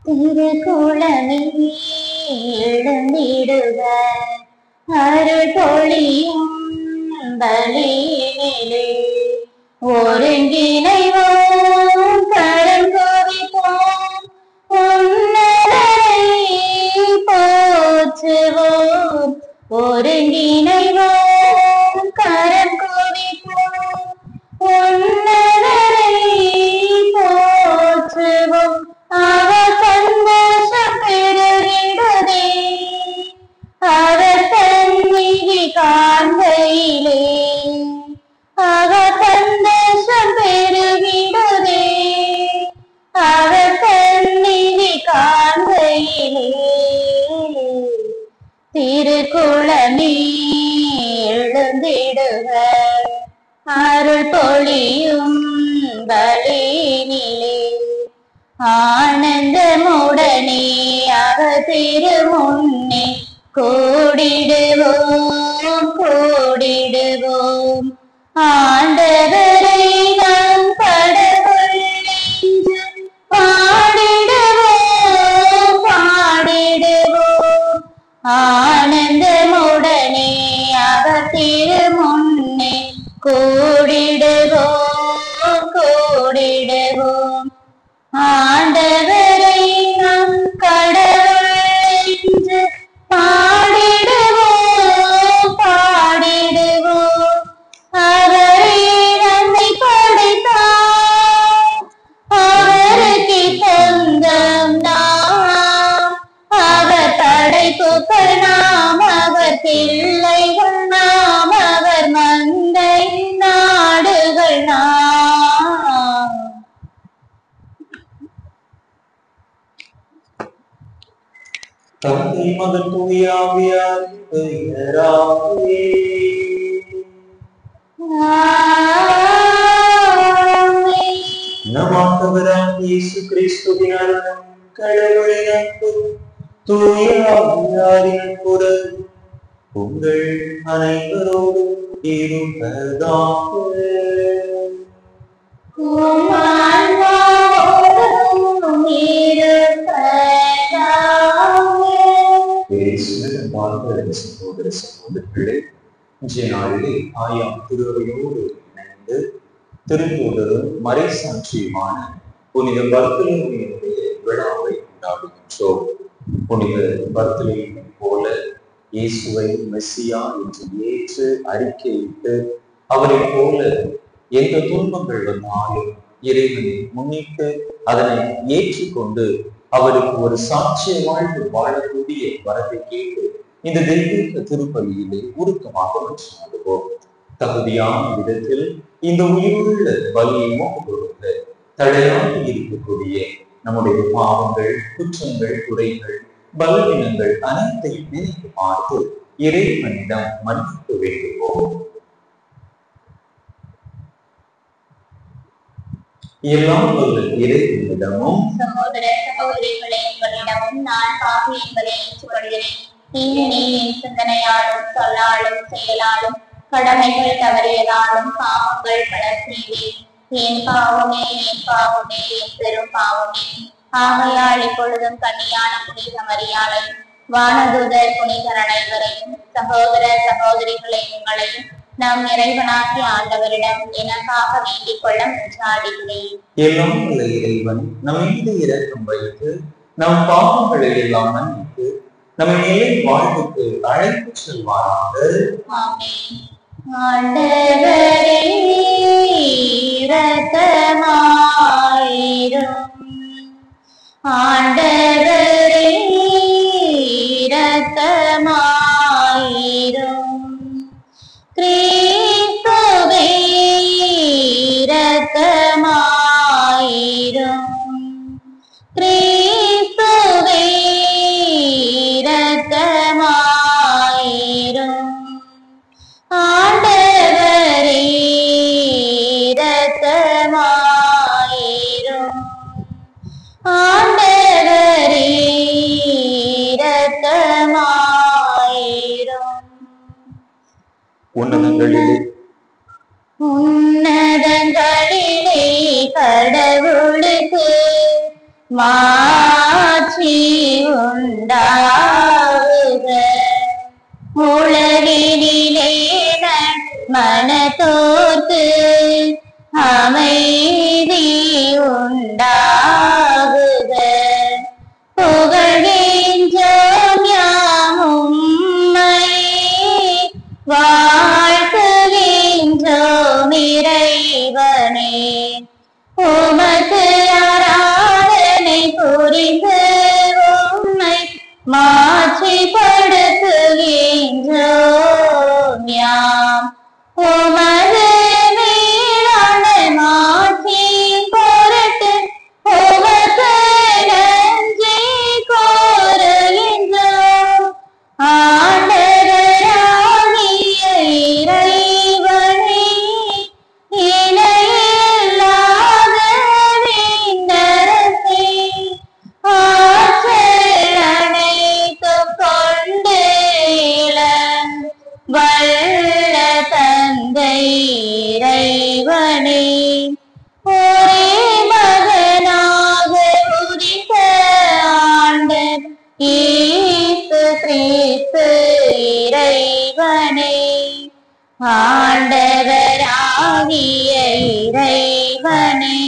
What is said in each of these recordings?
திருக்குளமே எழுந்திடுக அருள் பொழியும் பலியினிலே ஒருங்கிணைவோம் கரம் குவிப்போம் உன்னதரை போற்றுவோம் ஒருங்கிணைவோம் கரம் குவிப்போம் உன்னதரை போற்றுவோம் அவர் சந்தோஷம் பெருகிடுதே அவர் தன்னிதி காண்கையிலே அவர் சந்தோஷம் பெருகிடுதே அவர் தன்னிதி காண்கையிலே திருக்குளமே எழுந்திடுக அருள் பொழியும் பலினிலே ஆனந்தமுடனே அவர் திருமுன்னே கூடிடுவோம் கூடிடுவோம் ஆண்டவரை நாம் கடவுள் என்று பாடிடுவோம் பாடிடுவோம் ஆனந்தமுடனே அவர் திருமுன்னே கூடிடுவோம் கூடிடுவோம் ஆண்டவரை நம் கடவுள் என்று பாடிடுவோம் பாடிடுவோம் அவரே நம்மை படைத்தார் அவருக்கு சொந்தம் நாம் அவர் படைப்புகள் நாம் அவர் பிள்ளைகள் நாம் அவர் மந்தை நாடுகள் நாம் தந்தை மகன் தூயாவியார் பெயராவே ஆமென். நம் ஆண்டவராம் இயேசு கிறிஸ்துவின் அருளும் கடவுளின் அன்பும் தூயாவியாரின் குரல் உங்கள் அனைவரோடும் இருப்பதாக உம் ஆன்மாவோடும் இருப்பதாக. இயேசுவின் வாழ்ந்த சகோதர சகோதரர்களே இன்றைய நாளிலே ஆயாம் திருவையோடு இணைந்து திருத்தூதரும் மறைசாட்சியுமான புனித பர்த்தலோமியனுடைய விழாவை கொண்டாடுகின்றோம் புனித பர்த்தலோமியை போல இயேசுவை மெஸ்ஸியா என்று ஏற்று அறிக்கையிட்டு அவரைப் போல எந்த துன்பங்கள் வந்தாலும் இறைவனை முன்னிட்டு அதனை ஏற்றுக்கொண்டு அவருக்கு ஒரு சாட்சிய வாழ்வு வாழக்கூடிய வரத்தை கேட்டு இந்த தெய்வீக திருப்பலியிலே உருக்கமாக மன்றாடுவோம் தகுதியான விதத்தில் இந்த உயிருள்ள பலியை கொடுக்க தடையாக இருக்கக்கூடிய நம்முடைய பாவங்கள் குற்றங்கள் குறைகள் பலவீனங்கள் அனைத்தையும் நினைத்து பார்த்து இறைவனிடம் மன்னிப்பு வேண்டுவோம் எல்லாம் வல்ல இறைவனிடமும் சகோதர சகோதரிகளே உங்களிடமும் நான் பாவி என்பதை ஏற்றுக்கொள்கிறேன் ஏனெனில் என் சிந்தனையாலும் சொல்லாலும் செயலாலும் கடமைகள் தவறியதாலும் பாவங்கள் பல செய்தேன் என் பாவமே என் பாவமே என் பெரும் பாவமே ஆகையால் இப்பொழுதும் கன்னியான புனித மரியாதை வானதூதர் புனிதர் அனைவரையும் சகோதர சகோதரிகளை உங்களையும் நம் இறைவனாகிய ஆண்டவரிடம் எனக்காக வேண்டிக் கொள்ள முன்றாடுகிறேன் எல்லாம் உள்ள இறைவன் நம் மீது இரக்கம் வைத்து நம் பாவங்களை எல்லாம் மன்னித்து நம்மை நிலை வாழ்வுக்கு அழைத்து செல்வாராக ஆமென். ஆண்டவரே இரக்கமாயிரும் ஆண்டவரே இரக்கமாயிரும் கிறிஸ்துவே இரக்கமாயிரும் கிறிஸ்துவே இரக்கமாயிரும் ஆண்டவரே இரக்கமாயிரும் ஆண்டவரே இரக்கமாயிரும் உன்னதங்களிலே உன்னதங்களிலே கடவுளுக்கு மாட்சியுண்டாக உண்டாகுக உலகினிலே மனத்தோர்க்கு அமைதி உண்டாகுக புகழ்கின்றோம் யாம் உம்மை வாழ்த்துகின்றோம் இறைவனே உமக்கு ஆராதனை புரிந்து உம்மை மாற்றிப்படுத்துகின்றோம் யாம் உமது மேலான மாற்றி பொருட்டு உமக்கு நன்றி கோருகின்றோம் ஆண்டவராகிய இறைவனே இணையில்லாத விண்ணரசே ஆற்றல் அனைத்தும் கொண்டு இளம் வல்ல தந்தை இறைவனே ஒரே மகனாக உதித்த ஆண்டவர் இயேசு கிறிஸ்து இறைவனே ஆண்டவராகிய இறைவனே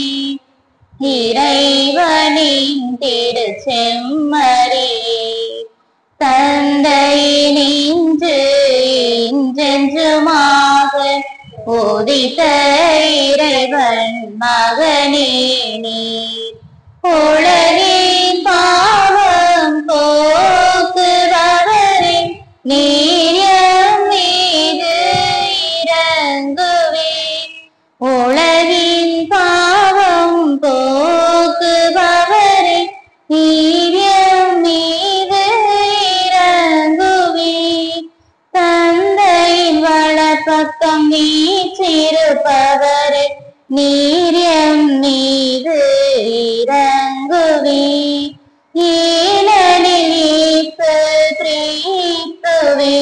இறைவனின் திருச்செம்மறியே தந்தை நின்று இன்றென்றுமாக ஓதித்த இறைவன் மகனே நீர் உலகின் பாவம் போக்குபவரே நீர் எம் மீது இறங்குவே உலகின் பாவம் போக்குபவரே நீர் எம் மீது இறங்குவே தந்தையின் வலப்பக்கம் வீற்றிருப்பவரே நீர் எம் மீது இறங்குவே ஏனெனில் இயேசு கிறிஸ்துவே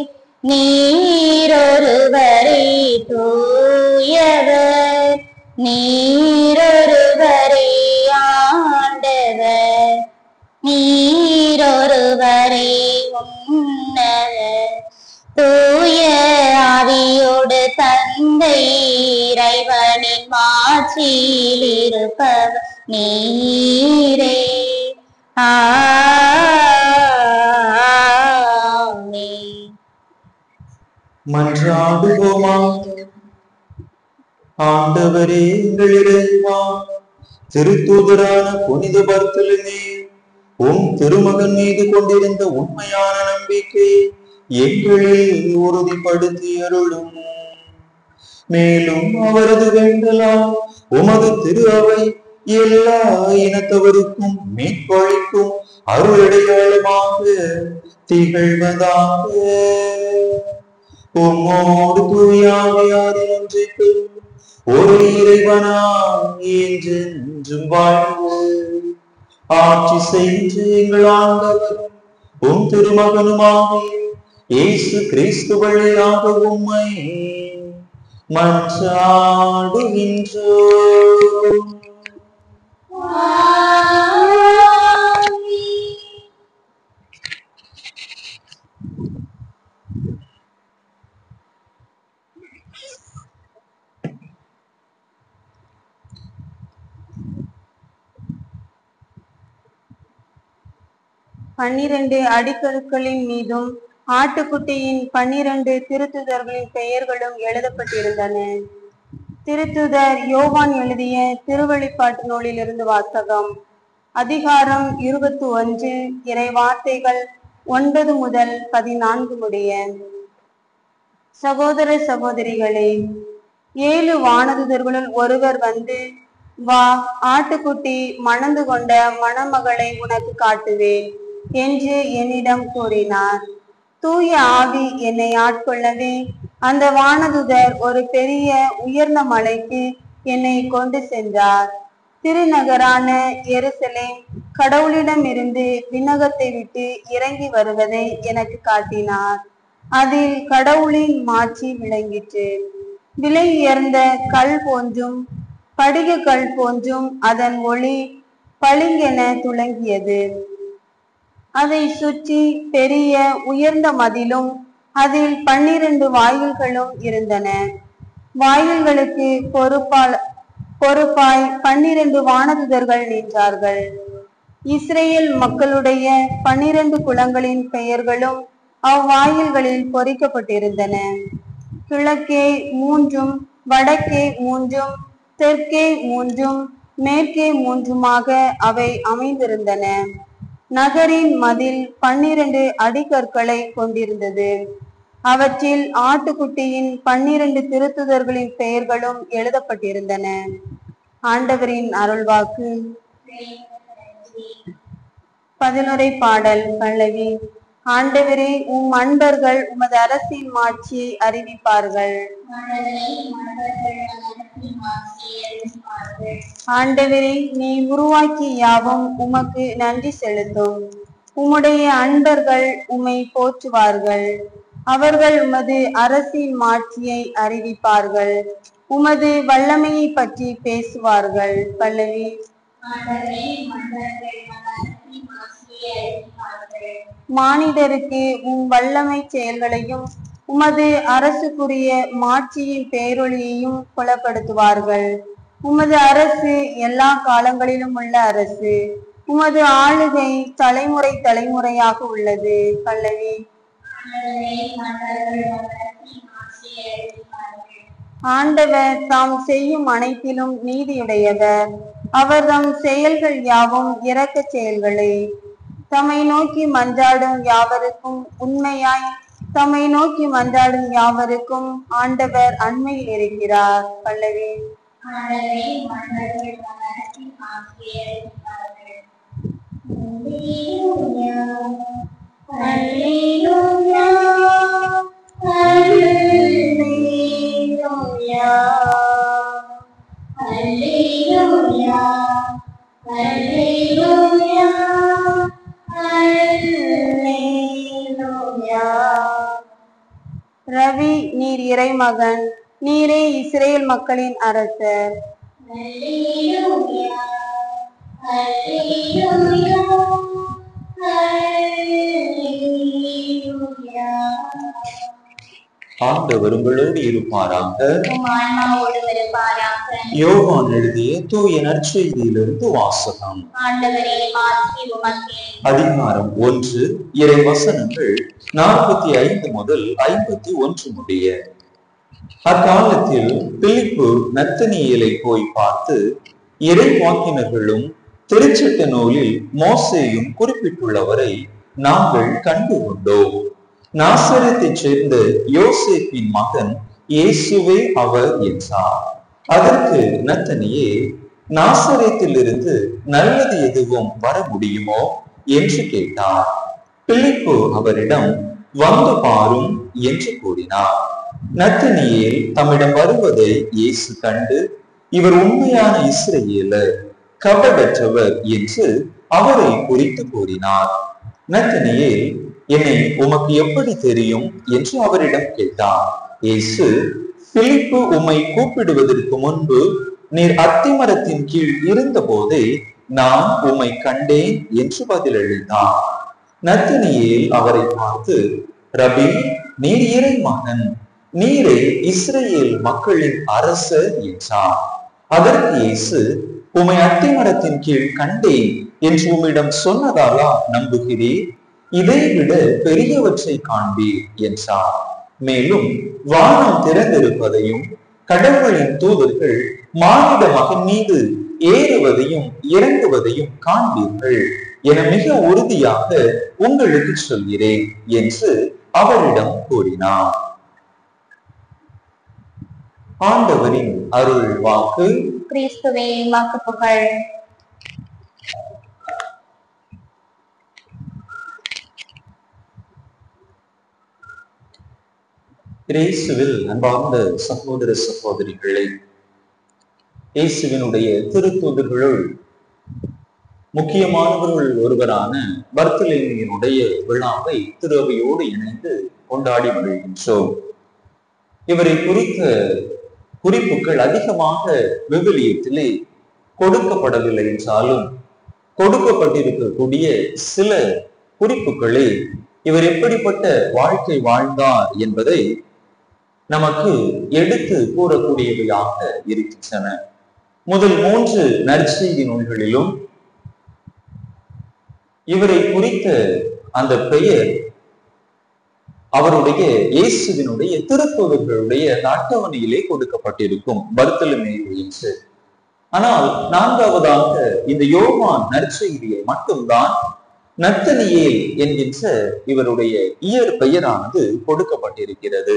நீரொருவரே தூயவர் நீரொருவரே ஆண்டவர் நீரொருவரே உன்னதர் தூய ஆவியோடு தந்தை இறைவனின் மாட்சியில் இருப்பவர் நீரே ஆமென். மன்றாடுவோமா ஆண்டவரே எங்கள் இறைவா திருத்தூதரான புனித பர்த்தலுமே உம் திருமகன் மீது கொண்டிருந்த உண்மையான நம்பிக்கை எங்களில் உறுதிப்படுத்தி அருளும் மேலும் அவரது வேண்டலாம் உமது திரு அவை எல்லா இனத்தவருக்கும் மீட்பளிக்கும் அருளடையாளமாக திகழ்வதாக உம்மோடு தூயாவையாரில் ஒன்றிற்கு ஒரு இறைவனா என்றென்றும் வாழ்வு ஆட்சி செய்து எங்கள் ஆண்டவர் உம் திருமகனுமாக இயேசு கிறிஸ்து வழியாக உம்மை மன்றாடுகின்றோம் பன்னிரண்டு அடிக்கற்களின் மீதும் ஆட்டுக்குட்டியின் பன்னிரண்டு திருத்துதர்களின் பெயர்களும் எழுதப்பட்டிருந்தன திருத்துதர் யோவான் எழுதிய திருவெளிப்பாட்டு நூலிலிருந்து வாசகம் அதிகாரம் இருபத்தி ஒன்று இறை வார்த்தைகள் ஒன்பது முதல் பதினான்கு முடிய சகோதர சகோதரிகளே ஏழு வானதுதர்களுள் ஒருவர் வந்து வா ஆட்டுக்குட்டி மணந்து கொண்ட மணமகளை உனக்கு காட்டுவேன் என்று என்னிடம் கூறினார் தூய ஆவி என்னை ஆட்கொள்ளவே அந்த வானதுதர் ஒரு பெரிய உயர்ந்த மலைக்கு என்னை கொண்டு சென்றார் திருநகரான எருசலேம் கடவுளிடமிருந்து விண்ணகத்தை விட்டு இறங்கி வருவதை எனக்கு காட்டினார் அதில் கடவுளின் மாட்சி விளங்கிற்று விலை உயர்ந்த கல் போன்றும் படிக கல் போன்றும் அதன் ஒளி பளிங்கென துளங்கியது அதை சுற்றி பெரிய உயர்ந்த மதிலும் அதில் பன்னிரண்டு வாயில்களும் இருந்தன வாயில்களுக்கு பொறுப்பால் பொறுப்பாய் பன்னிரண்டு வானதுதர்கள் நின்றார்கள் இஸ்ரேல் மக்களுடைய பன்னிரண்டு குலங்களின் பெயர்களும் அவ்வாயில்களில் பொறிக்கப்பட்டிருந்தன கிழக்கே மூன்றும் வடக்கே மூன்றும் தெற்கே மூன்றும் மேற்கே மூன்றுமாக அவை அமைந்திருந்தன நகரின் மதில் பன்னிரண்டு அடிக்கற்களை கொண்டிருந்தது அவற்றில் ஆட்டுக்குட்டியின் பன்னிரண்டு திருத்துதர்களின் பெயர்களும் எழுதப்பட்டிருந்தன ஆண்டவரின் அருள்வாக்கு பதிலுரை பாடல் பல்லவி ஆண்டவரே உம் அன்பர்கள் உமது அரசின் மாட்சியை அறிவிப்பார்கள் ஆண்டவரே நீ உருவாக்கி யாவும் உமக்கு நன்றி செலுத்தும் உம்முடைய அன்பர்கள் உம்மை போற்றுவார்கள் அவர்கள் உமது அரசின் மாட்சியை அறிவிப்பார்கள் உமது வல்லமையை பற்றி பேசுவார்கள் பல்லவி மானிடருக்கு உம் வல்லமை செயல்களையும் உமது அரசுக்குரிய மாட்சியின் பேரொளியையும் புலப்படுத்துவார்கள் உமது அரசு எல்லா காலங்களிலும் உள்ள அரசு உமது ஆளுகை தலைமுறை தலைமுறையாக உள்ளது பல்லவி ஆண்டவர் தாம் செய்யும் அனைத்திலும் நீதியுடையவர் அவர் தம் செயல்கள் யாவும் இரக்கச் செயல்களே தம்மை நோக்கி மன்றாடும் யாவருக்கும் உண்மையாய் தம்மை நோக்கி மன்றாடும் யாவருக்கும் ஆண்டவர் அண்மையில் இருக்கிறார் பல்லவி ரவி நீர் இறைமகன் நீரே இஸ்ரேல் மக்களின் அரசர் ஆண்டவர் உங்களோடு இருப்பாராக உம் ஆன்மாவோடும் இருப்பாராக யோவான் எழுதிய தூய நற்செய்தியிலிருந்து வாசகம் ஆண்டவரே மாற்றி உமக்கே அதிகாரம் ஒன்று இறை வசனங்கள் நாற்பத்தி ஐந்து முதல் ஐம்பத்தி ஒன்று முடிய அக்காலத்தில் பிலிப்பு நத்தனியேலை போய் பார்த்து இறை வாக்கினர்களும் திருச்சட்ட நூலில் மோசேயும் குறிப்பிட்டுள்ளவரை நாங்கள் கண்டு கொண்டோம் நாசரத்தைச் சேர்ந்த யோசேப்பின் மகன் இயேசுவே அவர் என்றார் அதற்கு நத்தனியே நாசரேத்திலிருந்து நல்லது எதுவும் வர முடியுமோ என்று கேட்டார் பிலிப்பு அவரிடம் வந்து பாரும் என்று கூறினார் நத்தனியேல் தம்மிடம் வருவதை இயேசு கண்டு இவர் உண்மையான இஸ்ரவேலர் கபடற்றவர் என்று அவரை குறித்து கூறினார் நத்தனியேல் என்னை உமக்கு எப்படி தெரியும் என்று அவரிடம் கேட்டார் இயேசு பிலிப்பு உம்மை கூப்பிடுவதற்கு முன்பு நீர் அத்திமரத்தின் கீழ் இருந்த போதே நான் உம்மை கண்டேன் என்று பதிலளித்தார் நத்தனியேல் அவரை பார்த்து ரபி நீர் இறை மகன் நீரே இஸ்ரேல் மக்களின் அரசர் என்றார் அதற்கு இயேசு உம்மை அத்திமரத்தின் கீழ் கண்டேன் என்று உம்மிடம் சொன்னதாலா நம்புகிறேன் இதைவிட பெரியவற்றை காண்பீர் என்றார் மேலும் வானம் திறந்திருப்பதையும் கடவுளின் தூதர்கள் மானிட மகன் மீது ஏறுவதையும் இறங்குவதையும் காண்பீர்கள் என மிக உறுதியாக உங்களுக்கு சொல்கிறேன் என்று அவரிடம் கூறினார் ஆண்டவரின் அருள் வாக்கு கிறிஸ்துவே உமக்கு புகழ் இயேசுவில் அன்பார்ந்த சகோதர சகோதரிகளே இயேசுவினுடைய திருத்தூதர்களுள் முக்கியமானவர்கள் ஒருவரான பர்த்தலேமியனுடைய விழாவை திருவையோடு இணைந்து கொண்டாடி வருகின்றோம் இவரை குறித்த குறிப்புகள் அதிகமாக விவிலியத்திலே கொடுக்கப்படவில்லை என்றாலும் கொடுக்கப்பட்டிருக்கக்கூடிய சில குறிப்புகளில் இவர் எப்படிப்பட்ட வாழ்க்கை வாழ்ந்தார் என்பதை நமக்கு எடுத்து கூறக்கூடியவையாக இருக்கின்றன முதல் மூன்று நற்செய்தி நூல்களிலும் இவரை குறித்த அந்த பெயர் அவருடைய இயேசுவினுடைய திருத்துவர்களுடைய அந்த அட்டவணையிலே கொடுக்கப்பட்டிருக்கும் பர்த்தலமேயு என்று ஆனால் நான்காவதாக இந்த யோவான் நற்செய்தியை மட்டும்தான் நத்தனியேல் என்கின்ற இவருடைய இயற் பெயரானது கொடுக்கப்பட்டிருக்கிறது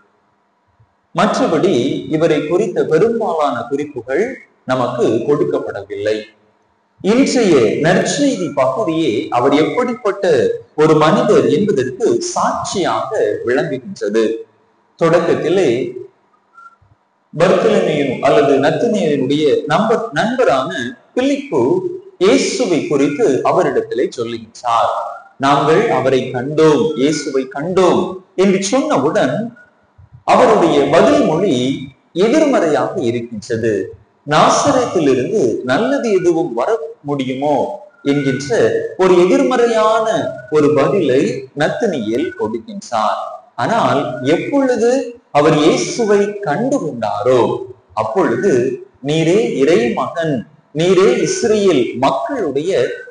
மற்றபடி இவரை குறித்த பெரும்பாலான குறிப்புகள் நமக்கு கொடுக்கப்படவில்லை இன்றைய நற்செய்தி பகுதியே அவர் எப்படிப்பட்ட ஒரு மனிதர் என்பதற்கு சாட்சியாக விளங்குகின்றது தொடக்கத்திலே பர்த்தலமேயும் அல்லது நத்தனியனுடைய நம்பர் நண்பரான பிலிப்பு இயேசுவை குறித்து அவரிடத்திலே சொல்லுகின்றார் நாங்கள் அவரை கண்டோம் இயேசுவை கண்டோம் என்று சொன்னவுடன் அவருடைய பதில் மொழி எதிர்மறையாக இருக்கின்றது நாசரத்திலிருந்து நல்லது எதுவும் வர முடியுமோ என்கின்ற ஒரு எதிர்மறையான ஒரு பதிலை நத்தனியேல் கொடுக்கின்றார் ஆனால் எப்பொழுது அவர் இயேசுவை கண்டு கொண்டாரோ அப்பொழுது நீரே இறை மகன் நீரே இஸ்ரேல் மக்களுடைய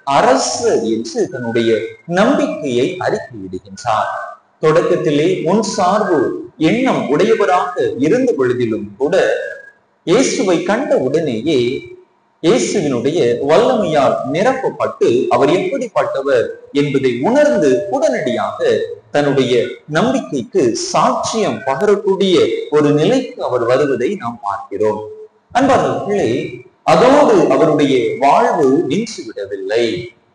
அரசு என்று தன்னுடைய நம்பிக்கையை அறிக்கையிடுகின்றார் தொடக்கத்திலே முன் சார்பு எண்ணம் உடையவராக இருந்த பொழுதிலும் கூட இயேசுவை கண்ட உடனேயே இயேசுவினுடைய வல்லமையால் நிரப்பப்பட்டு அவர் எப்படிப்பட்டவர் என்பதை உணர்ந்து உடனடியாக தன்னுடைய நம்பிக்கைக்கு சாட்சியம் பகரக்கூடிய ஒரு நிலைக்கு அவர் வருவதை நாம் பார்க்கிறோம் அன்பார்களே அதோடு அவருடைய வாழ்வு நின்று விடவில்லை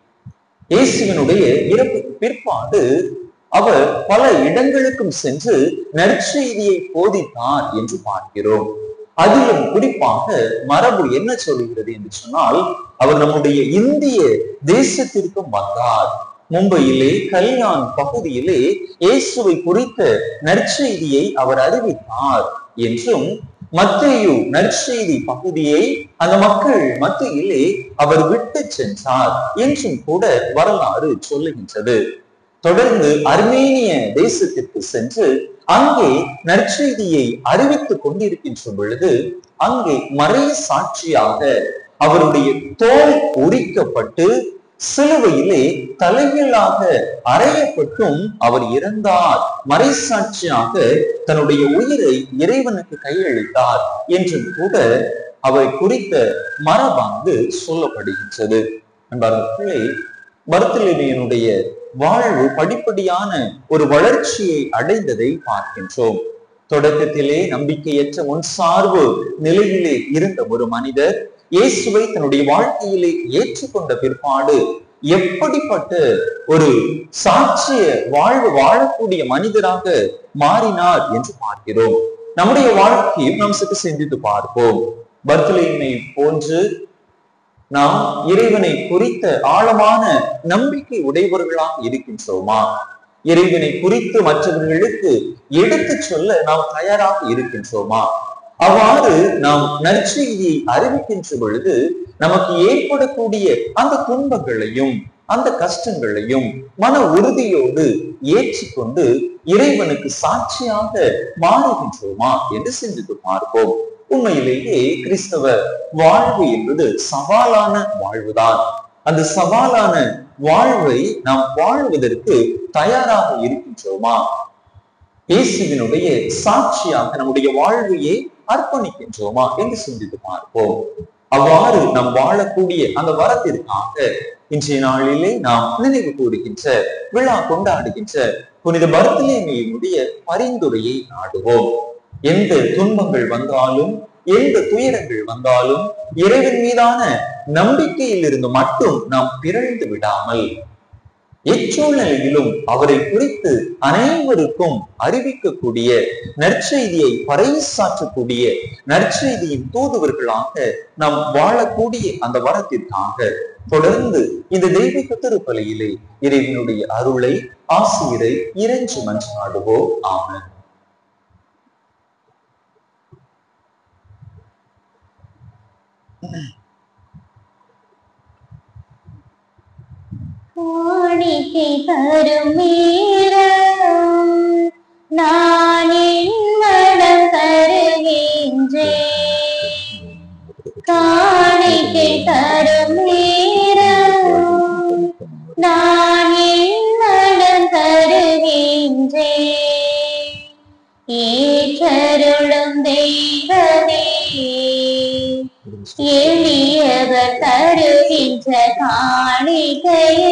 இயேசுவினுடைய இறப்புக்கு பிற்பாடு அவர் பல இடங்களுக்கும் சென்று நற்செய்தியை போதித்தார் என்று பார்க்கிறோம் அதிலும் குறிப்பாக மரபு என்ன சொல்லுகிறது என்று சொன்னால் அவர் நம்முடைய இந்திய தேசத்திற்கும் வந்தார் மும்பையிலே கல்யாண் பகுதியிலே இயேசுவை குறித்த நற்செய்தியை அவர் அறிவித்தார் என்றும் மத்தேயு நற்செய்தி பகுதியை அந்த மக்கள் மத்தியிலே அவர் விட்டு சென்றார் என்றும் கூட வரலாறு சொல்லுகின்றது தொடர்ந்து அர்மேனிய தேசத்திற்கு சென்று அங்கே நற்செய்தியை அறிவித்துக் கொண்டிருக்கின்ற பொழுது அங்கே மறை சாட்சியாக அவருடைய தோல் உரிக்கப்பட்டு சிலுவையிலே தலைகீழாக அறையப்பட்டும் அவர் இறந்தார் மறைசாட்சியாக தன்னுடைய உயிரை இறைவனுக்கு கையளித்தார் என்றும் கூட அவை குறித்த மரபாங்கு சொல்லப்படுகின்றது அன்பார்களே பர்த்தலினியனுடைய வாழ்வு படிப்படியான ஒரு வளர்ச்சியை அடைந்ததை பார்க்கின்றோம் தொடக்கத்திலே நம்பிக்கையற்ற முன் சார்பு நிலையிலே இருந்த ஒரு மனிதர் இயேசுவை தன்னுடைய வாழ்க்கையிலே ஏற்றுக்கொண்ட பிற்பாடு எப்படிப்பட்ட ஒரு சாட்சிய வாழ்வு வாழக்கூடிய மனிதராக மாறினார் என்று பார்க்கிறோம் நம்முடைய வாழ்க்கையும் நாம் சற்று சிந்தித்து பார்ப்போம் பர்த்தலினை போன்று நாம் இறைவனை குறித்த ஆழமான நம்பிக்கை உடையவர்களாக இருக்கின்றோமா இறைவனை குறித்து மற்றவர்களுக்கு எடுத்துச் சொல்ல நாம் தயாராக இருக்கின்றோமா அவ்வாறு நாம் நற்செய்தியை அறிவிக்கின்ற பொழுது நமக்கு ஏற்படக்கூடிய அந்த துன்பங்களையும் அந்த கஷ்டங்களையும் மன உறுதியோடு ஏற்றுக்கொண்டு இறைவனுக்கு சாட்சியாக மாறுகின்றோமா என்று சிந்தித்து பார்ப்போம் உண்மையிலேயே கிறிஸ்தவ வாழ்வு என்பது சவாலான வாழ்வுதான் அந்த சவாலான வாழ்வை நாம் வாழ்வதற்கு தயாராக இருக்கின்றோமா இயேசுவினுடைய சாட்சியாக நம்முடைய வாழ்வையே அர்ப்பணிக்கின்றோமா என்று சிந்தித்து பார்ப்போம் அவ்வாறு நாம் வாழக்கூடிய அந்த வரத்திற்காக இன்றைய நாளிலே நாம் நினைவு கூறுகின்ற விழா கொண்டாடுகின்ற புனித பர்த்தலேமியினுடைய பரிந்துரையை நாடுவோம் எந்த துன்பங்கள் வந்தாலும் எந்த துயரங்கள் வந்தாலும் இறைவன் மீதான நம்பிக்கையில் இருந்து மட்டும் நாம் பிறழ்ந்து விடாமல் எச்சூழ்நிலையிலும் அவரை குறித்து அனைவருக்கும் அறிவிக்கக்கூடிய நற்செய்தியை பறைசாற்றக்கூடிய நற்செய்தியின் தூதுவர்களாக நாம் வாழக்கூடிய அந்த வரத்திற்காக தொடர்ந்து இந்த தெய்வீக திருப்பலியிலே இறைவனுடைய அருளை ஆசிரியரை இறைஞ்சு மன்றாடுவோம் ஆமென் காண காணிக்கை தரும் நேரம் நான் என் மனம் தருகின்றேன் காணிக்கை தரும் நேரம் நான் என் மனம் தருகின்றேன் ஏற்றருளும் தெய்வமே எளியவர் தருகின்ற காணிக்கையை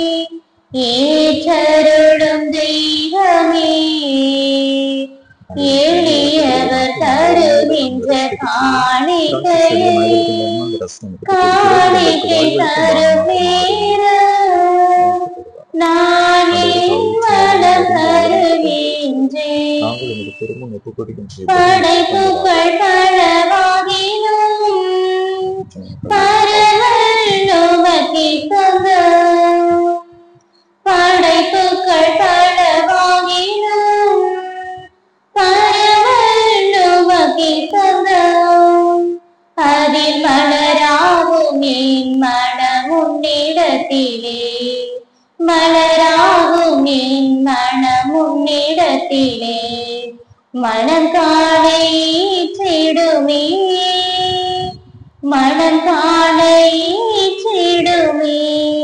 ஏற்றருளும் தெய்வமே எளியவர் தருகின்ற காணிக்கையை காணிக்கை தரும் நேரம் நான் என் மனம் தருகின்றேன் நாங்கள் உமது பெருமுன் ஒப்புக் கொடுக்கின்றோம் படைப்புகள் பலவாகினும் பரவல் நோக்கி சொந்தம் படைப்புகள் பலவாகினும் பரவல் நோக்கி சொந்தம் அதில் மலராகும் என் மனம் உன்னிடத்திலே மலராகும் என் மனம் உன்னிடத்திலே மனம் காணை சிடுமே மனம் காணை சிடுமே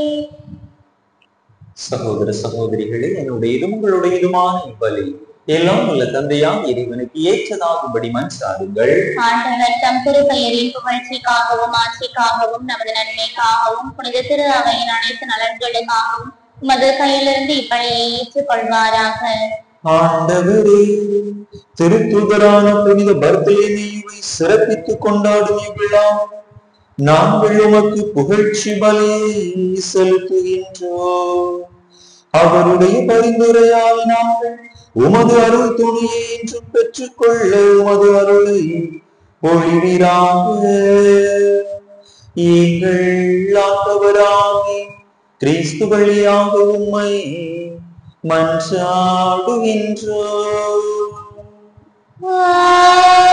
சகோதர சகோதரிகளே என்னுடையதும் உங்களுடையதுமான இவ்வழி எல்லாம் உள்ள தந்தையாம் இறைவனுக்கு ஏற்றதாகும்படி மன்றாடுங்கள் ஆண்டவர் தம் திருப்பெயரின் புகழ்ச்சிக்காகவும் ஆட்சிக்காகவும் நமது நன்மைக்காகவும் புனித திரு அவையின் அனைத்து நலன்களுக்காகவும் உமது கையிலிருந்து இப்பணியை ஏற்றுக்கொள்வாராக ஆண்டவரே திருத்துதரான புனித பர்தேனியுவை சிறப்பித்துக் கொண்டாடும் இவ்விழா நாங்கள் உமக்கு புகழ்ச்சி பலியை செலுத்துகின்றோம் அவருடைய பரிந்துரையால் நாங்கள் உமது அருள் துணியை என்றும் பெற்றுக்கொள்ள உமது அருளை பொழிவீராக எங்கள் ஆண்டவராகி கிறிஸ்து வழியாக உம்மை மன்றாடுகின்றோம்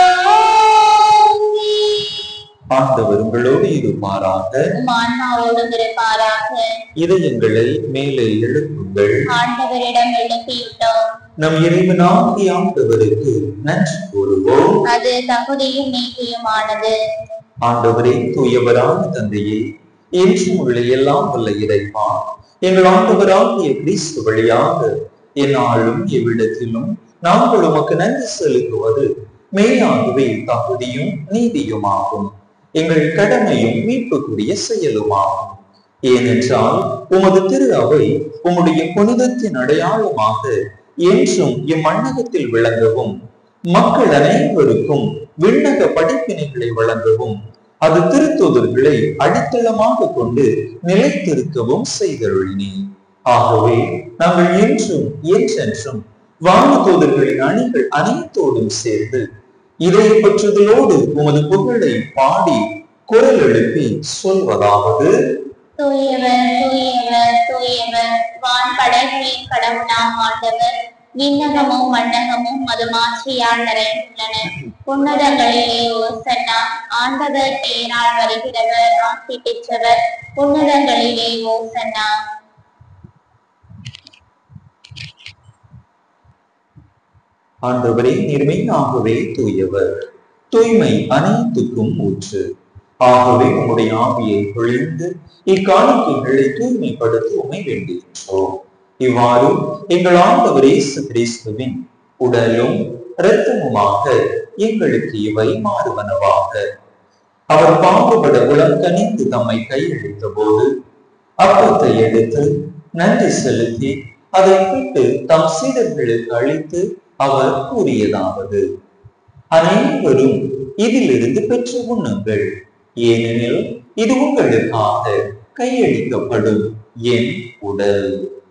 ஆண்டவர் உங்களோடு இருப்பாராக உம் ஆன்மாவோடும் இருப்பாராக இதயங்களை மேலே எழுப்புங்கள் ஆண்டவரிடம் எழுப்பியுள்ளோம் நம் இறைவனாகிய ஆண்டவருக்கு நன்றி கூறுவோம் அது தகுதியும் நீதியுமானது ஆண்டவரே தூயவரான தந்தையே என்றும் உள்ள எல்லாம் வல்ல இறைவா எங்கள் ஆண்டவராகிய கிறிஸ்து வழியாக என்னாலும் எவ்விடத்திலும் நாங்கள் உமக்கு நன்றி செலுத்துவது மேலாகவே தகுதியும் நீதியுமாகும் எங்கள் கடமையும் மீட்புக்குரிய செயலுமாகும் ஏனென்றால் உமது திரு அவை உம்முடைய புனிதத்தின் அடையாளமாக என்றும் இம்மண்ணகத்தில் விளங்கவும் மக்கள் அனைவருக்கும் விண்ணக படிப்பினைகளை வழங்கவும் அது திருத்தூதர்களை அடித்தளமாக கொண்டு நிலைத்திருக்கவும் செய்தருளினி ஆகவே நாங்கள் என்றும் என்றென்றும் வானதூதர்களின் அணிகள் அனைத்தோடும் சேர்ந்து இதய பற்றுதலோடு உமது புகழை பாடி குரல் எழுப்பி சொல்வதாவது தூயவர் தூயவர் தூயவர் வான் படைகளின் கடவுளாம் ஆண்டவர் விண்ணகமும் மண்ணகமும் மது மாற்றியால் நிறைந்துள்ளன உன்னதங்களிலே ஓசன்னா ஆண்டவர் பேரால் வருகிறவர் ஆசி பெற்றவர் உன்னதங்களிலே ஓசன்னா ஆண்டவரே நிர்மையாகவே தூயவர் தூய்மை அனைத்துக்கும் ஊற்று ஆகவே உம்முடைய ஆவியை பொழிந்து இக்காணிக்கைகளை தூய்மைப்படுத்த உமை வேண்டுகின்றோம் இவ்வாறு எங்கள் ஆண்டவர் இயேசு கிறிஸ்துவின் உடலும் இரத்தமுமாக எங்களுக்கு இவை மாறுவனவாக அவர் பாகுபட உளம் கனிந்து தம்மை கையளித்த போது அப்பத்தை எடுத்து நன்றி செலுத்தி அதை விட்டு தம் சீடர்களுக்கு அளித்து அவர் கூறியதாவது அனைவரும் இதிலிருந்து பெற்று உண்ணுங்கள் ஏனெனில் இது உங்களுக்காக கையளிக்கப்படும் என் உடல்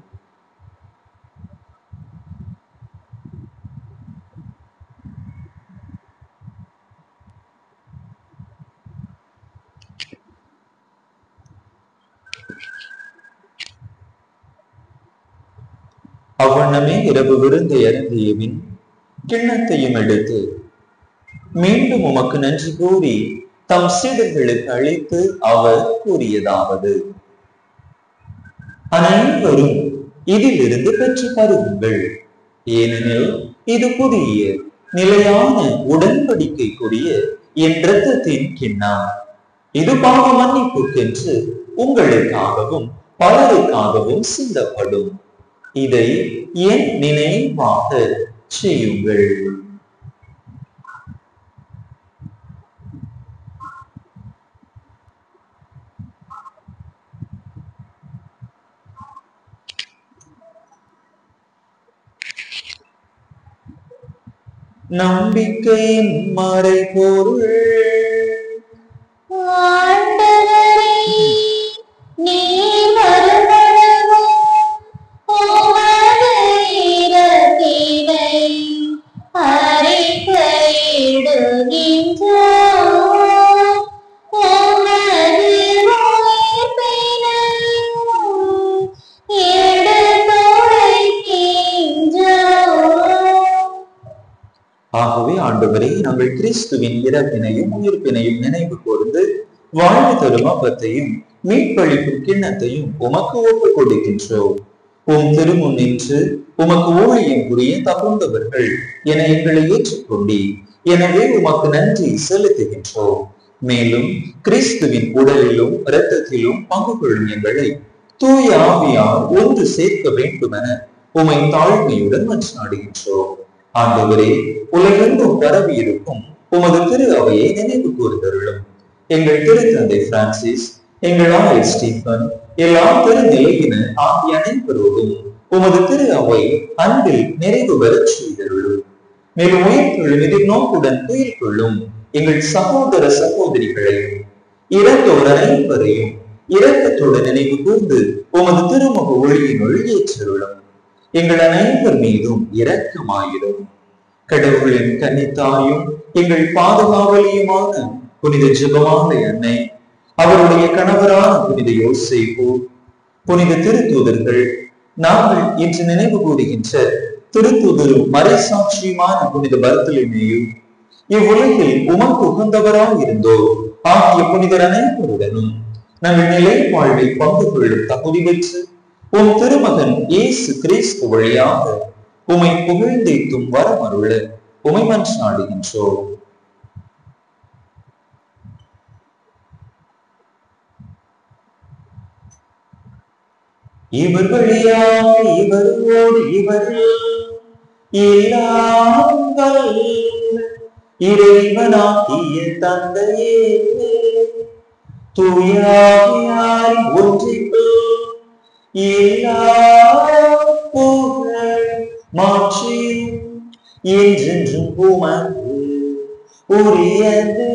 அவ்வண்ணமே இரவு விருந்து இறங்கியபின் கிண்ணத்தையும் எடுத்து மீண்டும் உமக்கு நன்றி கூறி தம் சீடர்களுக்கு அளித்து அவர் கூறியதாவது அனைவரும் இதிலிருந்து பெற்று பருகுங்கள் ஏனெனில் இது புதிய நிலையான உடன்படிக்கைக்குரிய என் இரத்தத்தின் கிண்ணம் இது பாவ மன்னிப்புக்கென்று உங்களுக்காகவும் பலருக்காகவும் சிந்தப்படும் இதை என் நினைவாக செய்யுங்கள் நம்பிக்கையின் மறைபொருள் ஆண்டவரே, நீர் வருமளவும் உமது இரத்தினை அறிக்கையிடுகின்றோம். உமது உயிர்ப்பினையும் எடுத்துரைக்கின்றோம். ஆகவே ஆண்டவரே நாங்கள் கிறிஸ்துவின் இறப்பினையும் உயிர்ப்பினையும் நினைவு கூர்ந்து வாழ்வு தரும் அப்பத்தையும் மீட்பளிக்கும் கிண்ணத்தையும் உமக்கு ஒப்புக் கொடுக்கின்றோம் உம் திருமுன் நின்று உமக்கு ஊழியம் புரிய தகுந்தவர்கள் என எங்களை ஏற்றுக்கொண்டி எனவே உமக்கு நன்றி செலுத்துகின்றோம் மேலும் கிறிஸ்துவின் உடலிலும் இரத்தத்திலும் பங்கு கொள்ளும் எங்களை தூய ஆவியார் ஒன்று சேர்க்க வேண்டுமென உமை தாழ்மையுடன் மன்றாடுகின்றோம் ஆண்டவரே உலகெங்கும் பரவி இருக்கும் உமது திரு அவையை நினைவு கூர்ந்தருளும் எங்கள் திருத்தந்தை பிரான்சிஸ் எங்கள் ஆயர் ஸ்டீபன் எல்லா திருநிலையினர் ஆகிய அனைவரோடும் உமது திரு அவை அன்பில் நிறைவு பெறச் செய்தருளும் மேலும் உயிர்த்தெழும் எதிர்நோக்குடன் துயில் கொள்ளும் எங்கள் சகோதர சகோதரிகளையும் இறந்தோர் அனைவரையும் இரக்கத்துடன் நினைவு கூர்ந்து உமது திருமுக ஒளியினுள் ஏற்றருளும் எங்கள் அனைவர் மீதும் இரக்கமாயிரும் கடவுளின் கன்னித்தாயும் எங்கள் பாதுகாவலியுமான புனித ஜெபமாலை அன்னை அவருடைய கணவரான புனித யோசேப்பு புனித திருத்தூதர்கள் நாங்கள் இன்று நினைவு கூறுகின்ற திருத்தூதரும் மறைசாட்சியுமான புனித பர்த்தலிமேயும் இவ்வுலகில் உமக்கு உகந்தவராய் இருந்தோ ஆகிய புனிதர் அனைவருடனும் நாங்கள் நிலை வாழ்வில் பங்கு கொள்ளும் தகுதி பெற்று உம் திருமகன் இயேசு கிறிஸ்து வழியாக உமை புகழ்ந்தேத்தும் வரமருள உமை மன்றாடுகின்றோம் இவர் வழியாக இவரோடு இவரில் இல்லாமல் இறைவனாகிய தந்தையே தூயாவியாரின் ஒன்றிப்பு எல்லா புகழ் மாற்றியும் என்றென்றும் உமக்கு உரியதே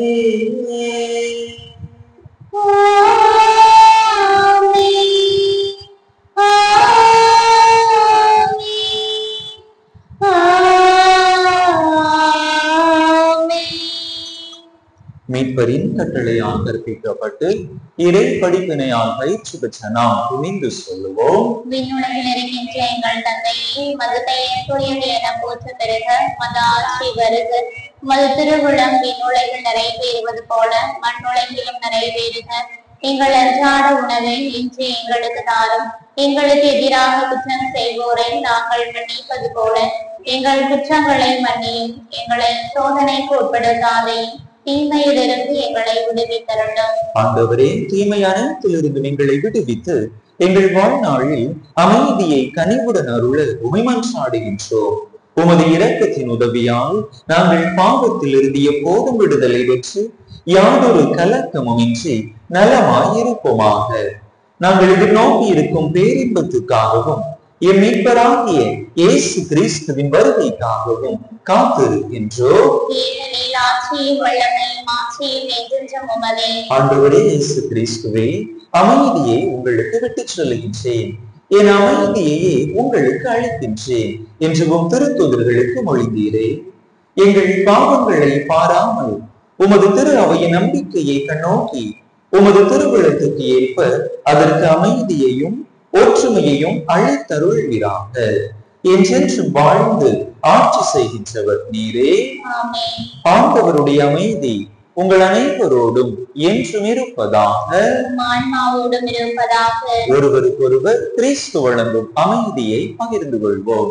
மீட்பரின் கட்டளையால் கற்பிக்கப்பட்டு இறை படிப்பினையால் பயிற்சி பெற்ற நாம் துணிந்து சொல்லுவோம் விண்ணுலகில் இருக்கின்ற எங்கள் தந்தையே மது பெயர் தூயது என போற்ற பெருக மது ஆட்சி வருக மது திருவிழம் விண்ணுலகில் நிறைவேறுவது போல மண்ணுலகிலும் நிறைவேறுக எங்கள் அன்றாட உணவை இன்று எங்களுக்கு தாரும் எங்களுக்கு எதிராக குற்றம் செய்வோரை நாங்கள் மன்னிப்பது போல எங்கள் குற்றங்களை மன்னியும் எங்களை சோதனைக்கு உட்படுத்தாதையும் தீமையிலிருந்து எங்களை விடுவித்தருளும் ஆண்டவரே தீமை அனைத்திலிருந்து எங்களை விடுவித்து எங்கள் வாழ்நாளில் அமைதியை கனிவுடன் அருள உமைமன்றாடுகின்றோம் உமது இரக்கத்தின் உதவியால் நாங்கள் பாவத்தில் இருந்து எப்போதும் விடுதலை பெற்று யாதொரு கலக்கமுமின்றி நலமாயிருப்போமாக நாங்கள் எதிர்நோக்கி இருக்கும் பேரின்பத்துக்காகவும் என் மீட்பராகிய இயேசு கிறிஸ்துவின் வருகைக்காகவும் காத்திருக்கின்றோம் ஏனெனில் ஆட்சியும் வல்லமையும் ஆட்சியும் என்றென்றும் உமதே ஆண்டவரே இயேசு கிறிஸ்துவே அமைதியை உங்களுக்கு விட்டுச் சொல்லுகின்றேன் என் அமைதியையே உங்களுக்கு அளிக்கின்றேன் என்று உம் திருத்துதர்களுக்கு மொழிந்தீரே எங்கள் பாவங்களை பாராமல் உமது திரு அவையின் நம்பிக்கையை கண்ணோக்கி உமது திருவிழத்துக்கு ஏற்ப அதற்கு அமைதியையும் ஒற்றுமையையும் அழைத்தருள்வீராக என்றென்றும் வாழ்ந்து ஆட்சி செய்கின்றவர் நீரே ஆமென் ஆண்டவருடைய அமைதி உங்கள் அனைவரோடும் என்றும் இருப்பதாக உம் ஆன்மாவோடும் இருப்பதாக ஒருவருக்கொருவர் கிறிஸ்து வழங்கும் அமைதியை பகிர்ந்து கொள்வோம்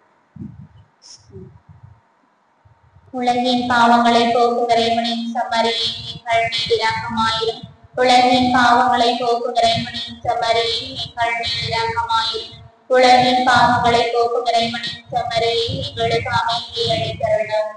உலகின் பாவங்களை போக்குகிற இறைவனின் சம்மரியே எங்கள் மீது இரக்கமாயிரும் உலகின் பாவங்களை போக்குகிற இறைவனின் சம்மரியே எங்கள் மீது இரக்கமாயிரும் உலகின் பாவங்களை போக்குகிற இறைவனின் சம்மரியே எங்களுக்கு அமைதியை அளித்தருளும்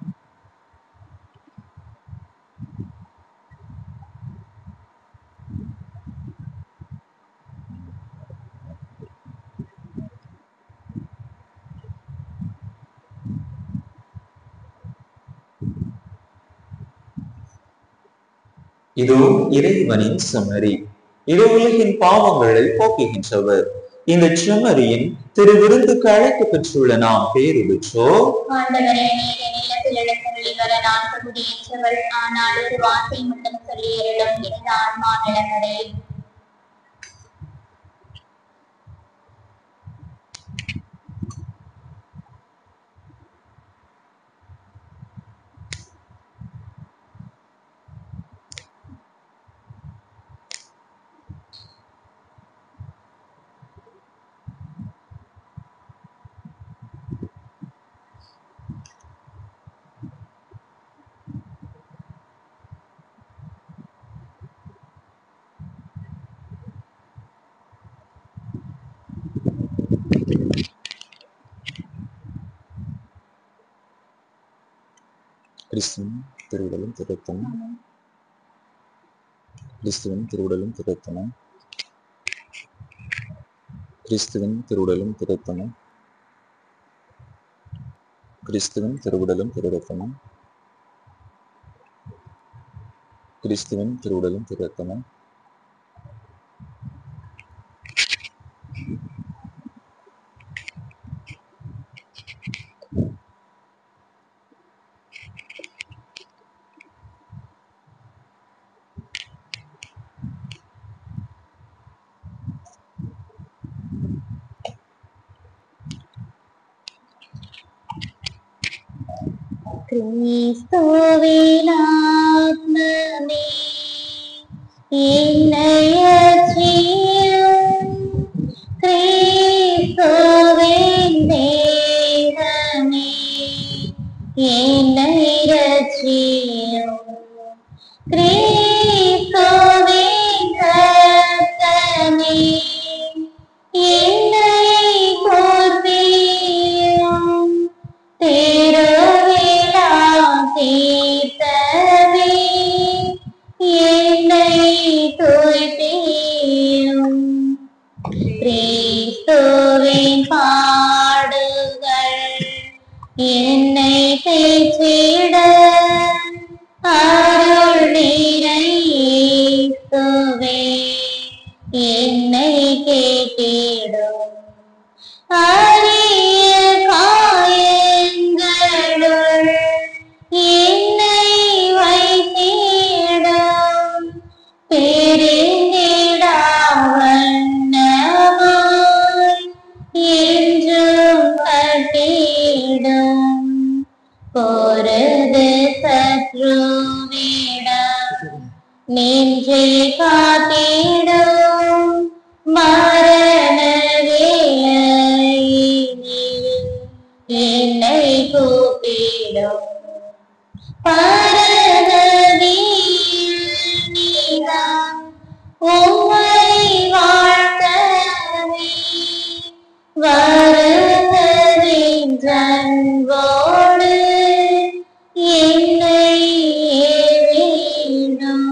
இதோ இறைவனின் செம்மறி இது உலகின் பாவங்களை போக்குகின்றவர் இந்த செம்மறியின் திருவிருந்துக்கு அழைக்க பெற்றுள்ள நாம் பேரு பெற்றோ ஆண்டவரே நீர் என் இல்லத்தில் எழுந்தருளி வர நான் தகுதியற்றவள் ஆனால் ஒரு வார்த்தை மட்டும் சொல்லியருளும் எனது ஆன்மா நிலவரே கிறிஸ்துவின் திருவுடலும் திருத்தமும் கிறிஸ்துவின் திருவுடலும் திருத்தமும் கிறிஸ்துவின் திருவுடலும் திருத்தமும் கிறிஸ்துவின் திருவுடலும் திருத்தமும் கிறிஸ்துவின் திருவுடலும் திருத்தமும் கிறிஸ்துவினாத்மமே என்னையற்றியும் கிறிஸ்துவின் தேகமே என்னை ரட்சியும் கிறிஸ்துவின் ரத்தமே என்னை போற்றியும் திருவிழா தீர்த்தமே என்னை துய்த்தியும் கிறிஸ்துவின் பாடுகள் என்னை தேற்றிட அருள் நிறை இயேசுவே என்னை கேட்டிடும் அரிய காயங்களுள் என்னை வைத்திடும் பெருந்திடா வண்ணமாய் என்றும் கட்டிடும் பொருது சத்ருவிடம் நெஞ்சை காத்திடும் மரண வேளையினில் என்னை கூப்பிடும் பரகதியில் நீதான் உம்மை வாழ்த்தவே வருவதின் அன்போடு என்னை ஏவிடும்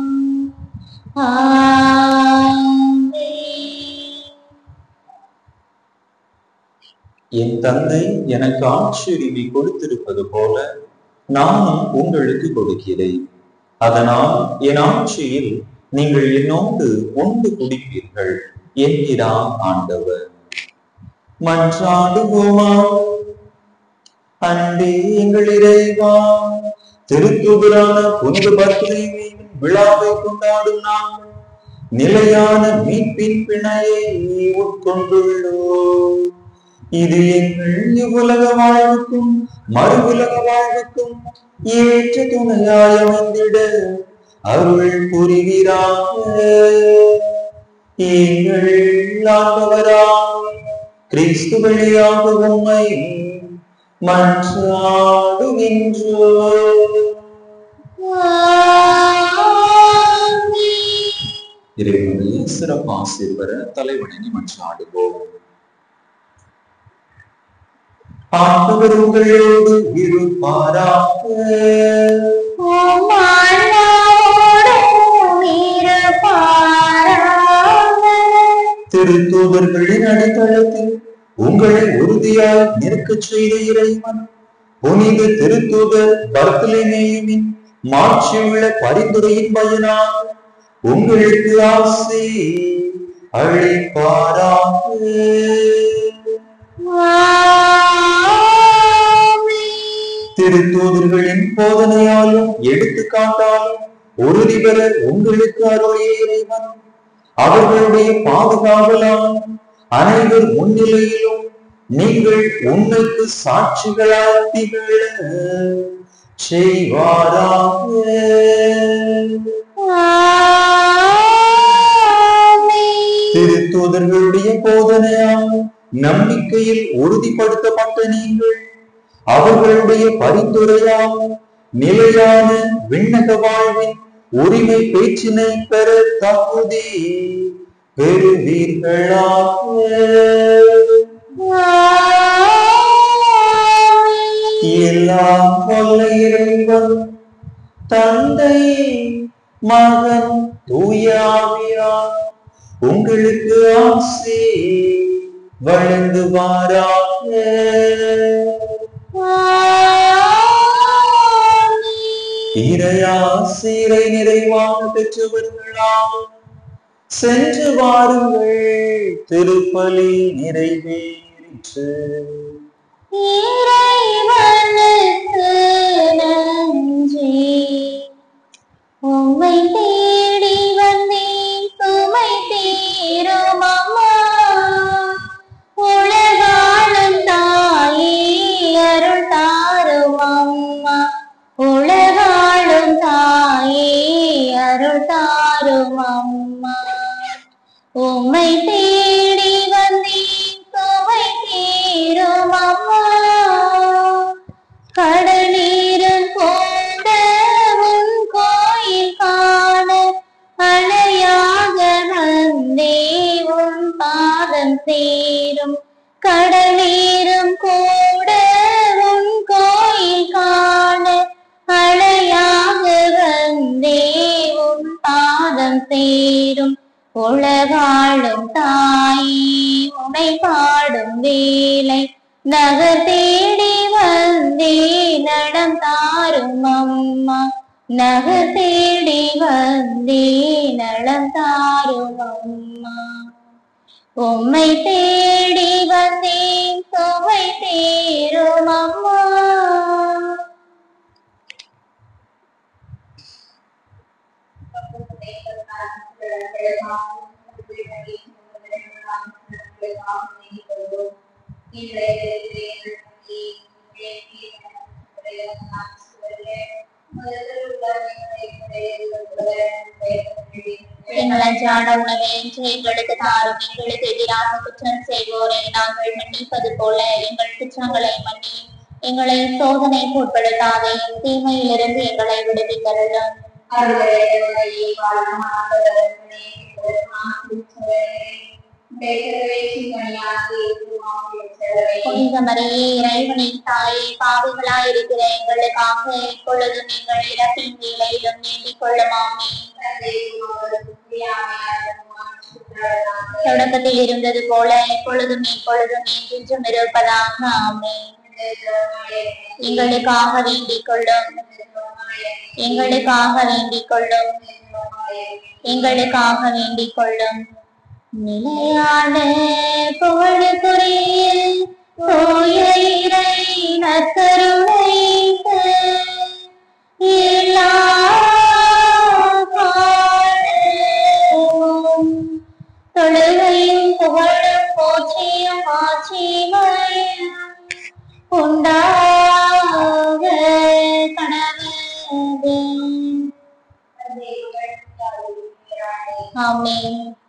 ஆமென். என் தந்தை எனக்கு ஆட்சியுரிமை கொடுத்திருப்பது போல நானும் உங்களுக்கு கொடுக்கிறேன் அதனால் என் ஆட்சியில் நீங்கள் என்னோடு உண்டு குடிப்பீர்கள் என்கிறார் ஆண்டவர் மன்றாடுவோமா அன்பே எங்கள் இறைவா திருத்துதரான புனித பர்தேவியின் விழாவை கொண்டாடும் நாங்கள் நிலையான மீட்பின் பிணையை உட்கொண்டுள்ளோம் இது எங்கள் இவ்வுலக வாழ்வுக்கும் மறு உலக வாழ்வுக்கும் ஏற்ற துணையாய் அமைந்திட அருள் புரிவீராக எங்கள் ஆண்டவராம் கிறிஸ்து வழியாக உம்மை மன்றாடுகின்றோ இறைவனுடைய சிறப்பு ஆசீர்வர தலைவணங்கி மன்றாடுவோம் ஆண்டவர் உங்களோடு இருப்பாராக திருத்தூதர்களின் அடித்தளத்தில் உங்களை உறுதியாய் நிற்கச் செய்த இறைவன் புனித திருத்தூதர் பர்த்தலேமேயுவின் மாட்சியுள்ள பரிந்துரையின் பயனாக உங்களுக்கு ஆசை அளிப்பாராக திருத்தூதர்களின் போதனையாலும் எடுத்துக்காட்டாலும் உறுதி பெற உங்களுக்கு அருளிய இறைவன் அவர்களுடைய பாதுகாவலால் அனைவர் முன்னிலையிலும் நீங்கள் உண்மைக்கு சாட்சிகளாய் திகழ செய்வாராக திருத்தூதர்களுடைய போதனையால் நம்பிக்கையில் உறுதிப்படுத்தப்பட்ட நீங்கள் அவர்களுடைய பரிந்துரையால் நிலையான விண்ணக வாழ்வின் உரிமை பேச்சினை பெற தகுதி பெறுவீர்களாக எல்லாம் வல்ல இறைவன் தந்தை மகன் தூயாவியார் உங்களுக்கு ஆசி வழங்குவாராக இறையாசிரை நிறைவாக பெற்றவர்களாம் சென்று வாருங்கள் திருப்பலி நிறைவேறிற்று உம்மை தேடி வந்தேன் சுமை தீரும் அம்மா உலகாளும் தாயே அருள் தாரும் அம்மா உலகாளும் தாயே அருள் தாரும் அம்மா உம்மை தேடி வந்தேன் சுமை தீரும் அம்மா கடலீரும் கொண்ட உன் கோயில் காண அலையாக வந்தே உன் பாதம் சேரும் கடலீரும் கூட உன் கோயில் காண அலையாக வந்தே உன் பாதம் சேரும் உலகாளும் தாயே உனை பாடும் வேலை நகர் தேடி வந்தே நடம் தாரும் அம்மா நகர் தேடி வந்தே நலம் தாரும் அம்மா உம்மை தேடி வந்தேன் சுவை தேரும் அம்மா எங்கள் அன்றாட உணவை இன்று எங்களுக்கு தாரும் எங்களுக்கு எதிராக குற்றம் செய்வோரை நாங்கள் மன்னிப்பது போல எங்கள் குற்றங்களை மன்னி எங்களை சோதனைக்கு உட்படுத்தாதே தீமையிலிருந்து எங்களை விடுவித்தருளும் புனித மரியே இறைவனின் தாயே பாவிகளாய் இருக்கிற எங்களுக்காக இப்பொழுதும் எங்கள் இறப்பின் வேலையிலும் வேண்டிக் கொள்ளுமாமே தொடக்கத்தில் இருந்தது போல இப்பொழுதும் இப்பொழுதும் என்றென்றும் இருப்பதாக ஆமே எங்களுக்காக வேண்டிக் கொள்ளும் எங்களுக்காக வேண்டிக் கொள்ளும் எங்களுக்காக வேண்டிக் கொள்ளும் நிலையான புகழுக்குரிய தூய இறை நற்கருணைக்கு எல்லா காலமும் தொழுகையும் புகழும் போற்றியும் ஆட்சியும் உண்டாக கடவுள் ஆமென்